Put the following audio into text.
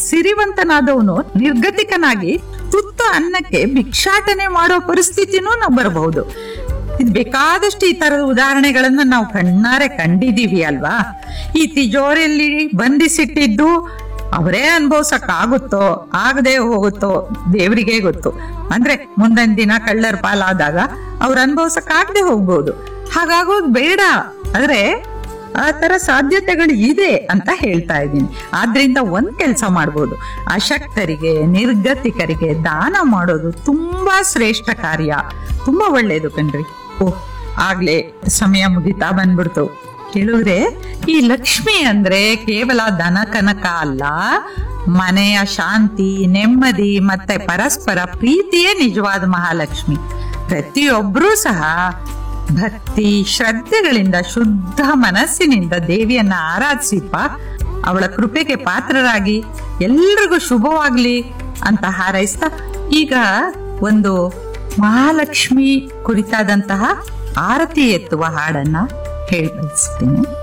ಸಿರಿವಂತನಾದವನು ನಿರ್ಗತಿಕನಾಗಿ ತುತ್ತು ಅನ್ನಕ್ಕೆ ಭಿಕ್ಷಾಟನೆ ಮಾಡೋ ಪರಿಸ್ಥಿತಿನೂ ನಾವು ಬರಬಹುದು ಇದು ಬೇಕಾದಷ್ಟು ಈ ತರದ ಉದಾಹರಣೆಗಳನ್ನ ನಾವು ಕಣ್ಣಾರೆ ಕಂಡಿದೀವಿ ಅಲ್ವಾ ಈ ತಿಜೋರಿಯಲ್ಲಿ ಬಂಧಿಸಿಟ್ಟಿದ್ದು ಅವರೇ ಅನುಭವಿಸಕ್ಕಾಗುತ್ತೋ ಆಗದೆ ಹೋಗುತ್ತೋ ದೇವರಿಗೆ ಗೊತ್ತು ಅಂದ್ರೆ ಮುಂದಿನ ದಿನ ಕಳ್ಳರ ಪಾಲಾದಾಗ ಅವ್ರು ಅನುಭವಿಸಕ್ಕಾಗದೆ ಹೋಗ್ಬೋದು ಹಾಗಾಗೋದು ಬೇಡ ಆದ್ರೆ ಆ ತರ ಸಾಧ್ಯತೆಗಳು ಇದೆ ಅಂತ ಹೇಳ್ತಾ ಇದ್ದೀನಿ ಆದ್ರಿಂದ ಒಂದ್ ಕೆಲಸ ಮಾಡ್ಬೋದು ಅಶಕ್ತರಿಗೆ ನಿರ್ಗತಿಕರಿಗೆ ದಾನ ಮಾಡೋದು ತುಂಬಾ ಶ್ರೇಷ್ಠ ಕಾರ್ಯ ತುಂಬಾ ಒಳ್ಳೇದು ಕಣ್ರಿ ಓಹ್ ಆಗ್ಲೇ ಸಮಯ ಮುಗಿತಾ ಬಂದ್ಬಿಡ್ತು ಕೇಳಿದ್ರೆ ಈ ಲಕ್ಷ್ಮಿ ಅಂದ್ರೆ ಕೇವಲ ದನ ಕನಕ ಅಲ್ಲ ಮನೆಯ ಶಾಂತಿ ನೆಮ್ಮದಿ ಮತ್ತೆ ಪರಸ್ಪರ ಪ್ರೀತಿಯೇ ನಿಜವಾದ ಮಹಾಲಕ್ಷ್ಮಿ ಪ್ರತಿಯೊಬ್ಬರೂ ಸಹ ಭಕ್ತಿ ಶ್ರದ್ಧೆಗಳಿಂದ ಶುದ್ಧ ಮನಸ್ಸಿನಿಂದ ದೇವಿಯನ್ನ ಆರಾಧಿಸಿಪ್ಪ ಅವಳ ಕೃಪೆಗೆ ಪಾತ್ರರಾಗಿ ಎಲ್ರಿಗೂ ಶುಭವಾಗ್ಲಿ ಅಂತ ಹಾರೈಸ್ತಾ ಈಗ ಒಂದು ಮಹಾಲಕ್ಷ್ಮಿ ಕುರಿತಾದಂತಹ ಆರತಿ ಎತ್ತುವ ಹಾಡನ್ನ ಹೇಳಿ ಬಯಸ್ತೀನಿ